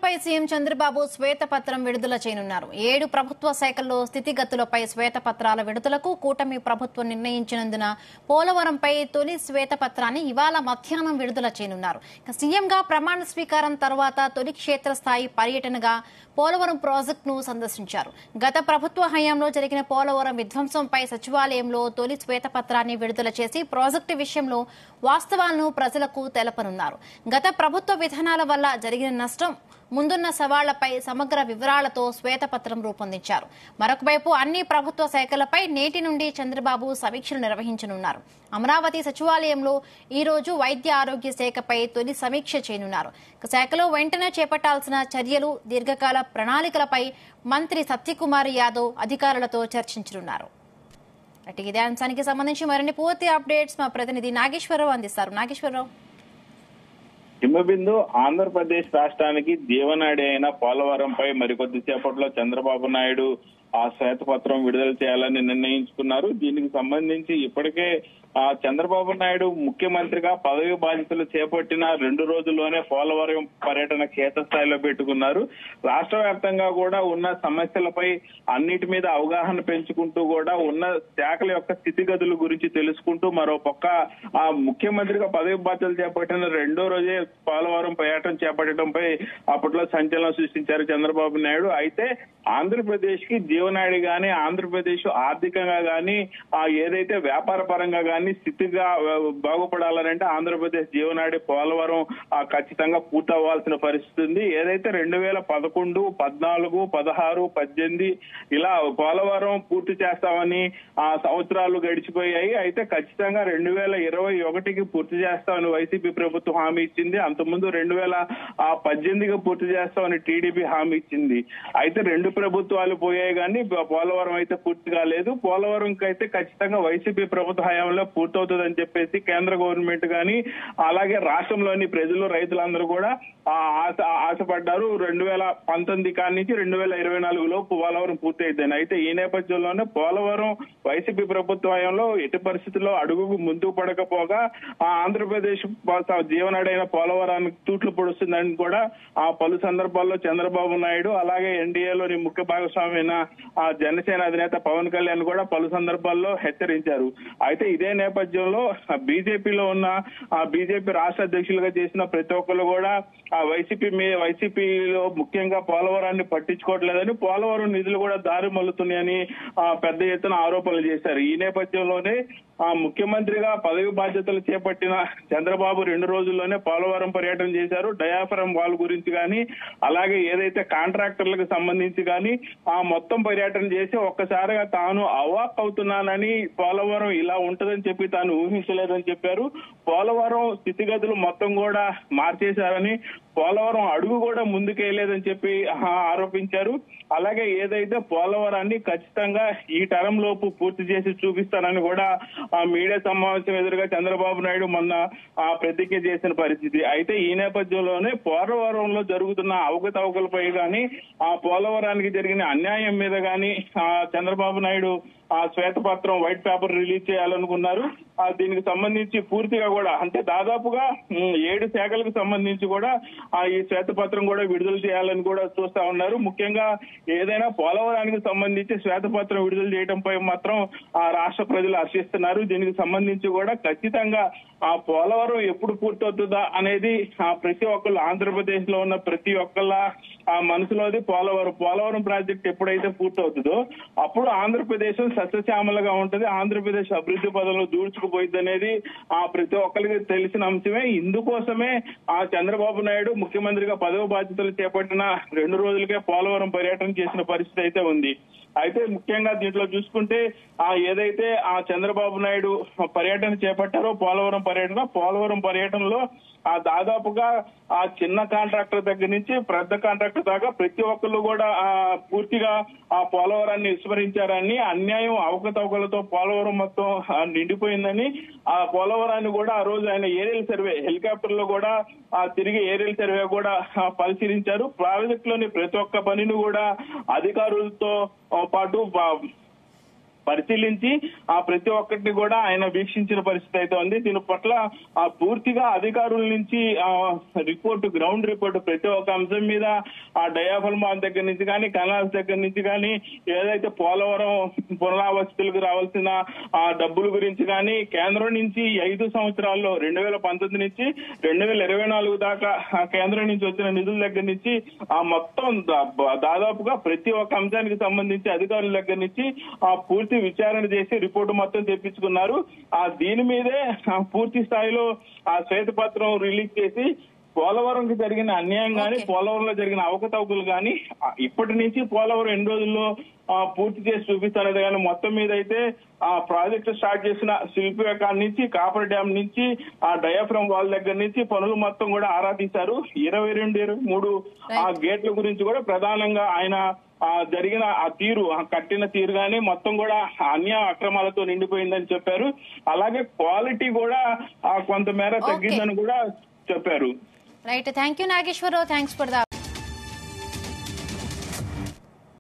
పోలవరంపై CM Chandrababu శ్వేతపత్రం విడుదల చేయనున్నారు ఏడు ప్రభుత్వ శాఖల్లో స్థితిగతులపై శ్వేతపత్రాల విడుదలకు కూటమి ప్రభుత్వం నిర్ణయించినందున పోలవరంపై తొలి శ్వేతపత్రాన్ని ఇవాళ మధ్యాహ్నం విడుదల చేయనున్నారు ఇక సీఎంగా ప్రమాణ స్వీకారం తర్వాత తొలి క్షేత్రస్థాయి పర్యటనగా పోలవరం ప్రాజెక్టును సందర్శించారు గత ప్రభుత్వ హయాంలో జరిగిన పోలవరం విధ్వంసంపై సచివాలయంలో తొలి శ్వేతపత్రాన్ని విడుదల చేసి ప్రాజెక్టు విషయంలో వాస్తవాలను ప్రజలకు తెలపనున్నారు గత ప్రభుత్వ విధానాల వల్ల జరిగిన నష్టం ముందున్న సవాళ్లపై సమగ్ర వివరాలతో శ్వేతపత్రం రూపొందించారు మరొక వైపు అన్ని ప్రభుత్వ శాఖలపై నేటి నుండి చంద్రబాబు సమీక్షలు నిర్వహించనున్నారు అమరావతి సచివాలయంలో ఈ రోజు వైద్య ఆరోగ్య శాఖపై తొలి సమీక్ష చేయనున్నారు ఇక శాఖలో వెంటనే చేపట్టాల్సిన చర్యలు దీర్ఘకాల ప్రణాళికలపై మంత్రి సత్యకుమార్ యాదవ్ అధికారులతో చర్చించనున్నారు అటు ఇదే అంశానికి సంబంధించి మరిన్ని పూర్తి అప్డేట్స్ మా ప్రతినిధి నాగేశ్వరరావు అందిస్తారు నాగేశ్వరరావు హిమబిందు ఆంధ్రప్రదేశ్ రాష్ట్రానికి జీవనాడి అయిన పోలవరంపై మరికొద్ది సేపట్లో చంద్రబాబు నాయుడు ఆ శ్వేతపత్రం విడుదల చేయాలని నిర్ణయించుకున్నారు దీనికి సంబంధించి ఇప్పటికే ఆ చంద్రబాబు నాయుడు ముఖ్యమంత్రిగా పదవి బాధ్యతలు చేపట్టిన రెండు రోజుల్లోనే పోలవరం పర్యటన క్షేత్రస్థాయిలో పెట్టుకున్నారు రాష్ట్ర వ్యాప్తంగా కూడా ఉన్న సమస్యలపై అన్నిటి మీద అవగాహన పెంచుకుంటూ కూడా ఉన్న శాఖల యొక్క స్థితిగతుల గురించి తెలుసుకుంటూ మరో పక్క ఆ ముఖ్యమంత్రిగా పదవి బాధ్యతలు చేపట్టిన రెండో రోజే పోలవరం పర్యటన చేపట్టడంపై అప్పట్లో సంచలనం సృష్టించారు చంద్రబాబు నాయుడు అయితే ఆంధ్రప్రదేశ్ కి జీవనాడి గాని ఆంధ్రప్రదేశ్ ఆర్థికంగా గాని ఆ ఏదైతే వ్యాపార పరంగా గాని స్థితిగా ఆ, బాగుపడాలనంటే ఆంధ్రప్రదేశ్ జీవనాడి పోలవరం ఆ, ఖచ్చితంగా పూర్తవ్వాల్సిన పరిస్థితి ఉంది ఏదైతే రెండు వేల పదకొండు పద్నాలుగు పదహారు పద్దెనిమిది ఇలా పోలవరం పూర్తి చేస్తామని ఆ సంవత్సరాలు గడిచిపోయాయి అయితే ఖచ్చితంగా రెండు వేల ఇరవై ఒకటికి పూర్తి చేస్తామని వైసీపీ ప్రభుత్వం హామీ ఇచ్చింది అంతకుముందు రెండు వేల ఆ, పద్దెనిమిదికి పూర్తి చేస్తామని టీడీపీ హామీ ఇచ్చింది అయితే రెండు ప్రభుత్వాలు పోయాయి కానీ పోలవరం అయితే పూర్తి కాలేదు పోలవరం అయితే ఖచ్చితంగా వైసీపీ ప్రభుత్వ హయాంలో పూర్తవుతుందని చెప్పేసి కేంద్ర గవర్నమెంట్ గాని అలాగే రాష్ట్రంలోని ప్రజలు రైతులందరూ కూడా ఆ ఆశ ఆశపడ్డారు రెండు వేల పంతొమ్మిది కాడి నుంచి రెండు వేల ఇరవై నాలుగు లోపు పోలవరం పూర్తయిద్దని అయితే ఈ నేపథ్యంలోనే పోలవరం వైసీపీ ప్రభుత్వ హయాంలో ఎట్టి పరిస్థితుల్లో అడుగుకు ముందుకు పడకపోగా ఆ ఆంధ్రప్రదేశ్ జీవనాడైన పోలవరానికి తూట్లు పొడుస్తుందని కూడా ఆ పలు సందర్భాల్లో చంద్రబాబు నాయుడు అలాగే ఎన్డీఏలోని ముఖ్య భాగస్వామి అయిన ఆ జనసేన అధినేత పవన్ కళ్యాణ్ కూడా పలు సందర్భాల్లో హెచ్చరించారు అయితే ఇదే నేపథ్యంలో బీజేపీలో ఉన్న ఆ బీజేపీ రాష్ట్ర అధ్యక్షులుగా చేసిన ప్రతి ఒక్కరు కూడా ఆ వైసీపీ మీ వైసీపీలో ముఖ్యంగా పోలవరాన్ని పట్టించుకోవట్లేదని పోలవరం నిధులు కూడా దారి మల్లుతున్నాయని ఆ, పెద్ద ఎత్తున ఆరోపణలు చేశారు ఈ నేపథ్యంలోనే ఆ ముఖ్యమంత్రిగా పదవి బాధ్యతలు చేపట్టిన చంద్రబాబు రెండు రోజుల్లోనే పోలవరం పర్యటన చేశారు డయాఫరం వాల్ గురించి కానీ అలాగే ఏదైతే కాంట్రాక్టర్లకు సంబంధించి కానీ ఆ మొత్తం పర్యటన చేసి ఒక్కసారిగా తాను అవాక్ అవుతున్నానని పోలవరం ఇలా ఉంటదని చెప్పి తాను ఊహించలేదని చెప్పారు పోలవరం స్థితిగతులు మొత్తం కూడా మార్చేశారని పోలవరం అడుగు కూడా ముందుకేయలేదని చెప్పి ఆ, ఆరోపించారు అలాగే ఏదైతే పోలవరాన్ని ఖచ్చితంగా ఈ టర్మ్ లోపు పూర్తి చేసి చూపిస్తానని కూడా ఆ మీడియా సమావేశం ఎదురుగా చంద్రబాబు నాయుడు మొన్న ఆ ప్రతిజ్ఞ చేసిన పరిస్థితి అయితే ఈ నేపథ్యంలోనే పోలవరంలో జరుగుతున్న అవకతవకలపై గాని ఆ పోలవరానికి జరిగిన అన్యాయం మీద గాని ఆ చంద్రబాబు నాయుడు ఆ శ్వేతపత్రం వైట్ పేపర్ రిలీజ్ చేయాలనుకున్నారు ఆ దీనికి సంబంధించి పూర్తిగా కూడా అంటే దాదాపుగా ఉమ్, ఏడు శాఖలకు సంబంధించి కూడా ఆ ఈ శ్వేతపత్రం కూడా విడుదల చేయాలని కూడా చూస్తా ఉన్నారు ముఖ్యంగా ఏదైనా పోలవరానికి సంబంధించి శ్వేతపత్రం విడుదల చేయడంపై మాత్రం ఆ రాష్ట్ర ప్రజలు హర్షిస్తున్నారు దీనికి సంబంధించి కూడా ఖచ్చితంగా ఆ పోలవరం ఎప్పుడు పూర్తవుతుందా అనేది ఆ ప్రతి ఒక్కళ్ళు ఆంధ్రప్రదేశ్ లో ఉన్న ప్రతి ఒక్కళ్ళ ఆ మనసులోది పోలవరం పోలవరం ప్రాజెక్ట్ ఎప్పుడైతే పూర్తవుతుందో అప్పుడు ఆంధ్రప్రదేశ్ సస్యశ్యామలుగా ఉంటది ఆంధ్రప్రదేశ్ అభివృద్ధి పదంలో దూడ్చుకుపోయింది అనేది ఆ ప్రతి ఒక్కరికి తెలిసిన అంశమే ఇందుకోసమే ఆ చంద్రబాబు నాయుడు ముఖ్యమంత్రిగా పదవి బాధ్యతలు చేపట్టిన రెండు రోజులకే పోలవరం పర్యటన చేసిన పరిస్థితి అయితే ఉంది అయితే ముఖ్యంగా దీంట్లో చూసుకుంటే ఆ ఏదైతే ఆ చంద్రబాబు నాయుడు పర్యటన చేపట్టారో పోలవరం పర్యటన పోలవరం పర్యటనలో ఆ దాదాపుగా ఆ చిన్న కాంట్రాక్టర్ దగ్గర నుంచి పెద్ద కాంట్రాక్టర్ దాకా ప్రతి ఒక్కళ్ళు కూడా ఆ పూర్తిగా ఆ పోలవరాన్ని విస్మరించారని అన్యాయం అవకతవకలతో పోలవరం మొత్తం ఆ, నిండిపోయిందని ఆ పోలవరాన్ని కూడా ఆ రోజు ఆయన ఏరియల్ సర్వే హెలికాప్టర్ లో కూడా ఆ తిరిగి ఏరియల్ సర్వే కూడా ఆ, పరిశీలించారు ప్రాజెక్ట్ లోని ప్రతి ఒక్క పనిని కూడా అధికారులతో ఆ, పాటు బా- పరిశీలించి ఆ ప్రతి ఒక్కటిని కూడా ఆయన వీక్షించిన పరిస్థితి అయితే ఉంది దీని పట్ల ఆ పూర్తిగా అధికారుల నుంచి ఆ రిపోర్ట్ గ్రౌండ్ రిపోర్ట్ ప్రతి ఒక్క అంశం మీద ఆ డయాఫల్ మాల్ దగ్గర నుంచి కానీ కెనాల్స్ దగ్గర నుంచి కానీ ఏదైతే పోలవరం పునరావస్థలకు రావాల్సిన ఆ డబ్బుల గురించి కానీ కేంద్రం నుంచి ఈ ఐదు సంవత్సరాల్లో రెండు వేల పంతొమ్మిది నుంచి రెండు వేల ఇరవై నాలుగు దాకా ఆ కేంద్రం నుంచి వచ్చిన నిధుల దగ్గర నుంచి ఆ మొత్తం దా- దాదాపుగా ప్రతి ఒక్క అంశానికి సంబంధించి అధికారుల దగ్గర నుంచి ఆ పూర్తి విచారణ చేసి రిపోర్టు మొత్తం తెప్పించుకున్నారు ఆ దీని మీదే ఆ పూర్తి స్థాయిలో ఆ శ్వేతపత్రం రిలీజ్ చేసి పోలవరంకి జరిగిన అన్యాయం గాని Okay. పోలవరంలో జరిగిన అవకతవకలు గాని ఆ, ఇప్పటి నుంచి పోలవరం ఎన్ని రోజుల్లో ఆ, పూర్తి చేసి చూపిస్తారనేది కానీ మొత్తం మీద అయితే ఆ ప్రాజెక్టు స్టార్ట్ చేసిన శిల్పి కాడి నుంచి కాపర్ డ్యామ్ నుంచి ఆ డయాఫ్రమ్ వాల్ దగ్గర నుంచి పనులు మొత్తం కూడా ఆరా తీశారు ఇరవై రెండు ఇరవై మూడు ఆ గేట్ల గురించి కూడా ప్రధానంగా ఆయన ఆ జరిగిన ఆ తీరు ఆ కట్టిన తీరు గానీ మొత్తం కూడా అన్య అక్రమాలతో నిండిపోయిందని చెప్పారు అలాగే క్వాలిటీ కూడా ఆ కొంతమేర Okay. తగ్గిందని కూడా చెప్పారు right thank you Nageswararao thanks for the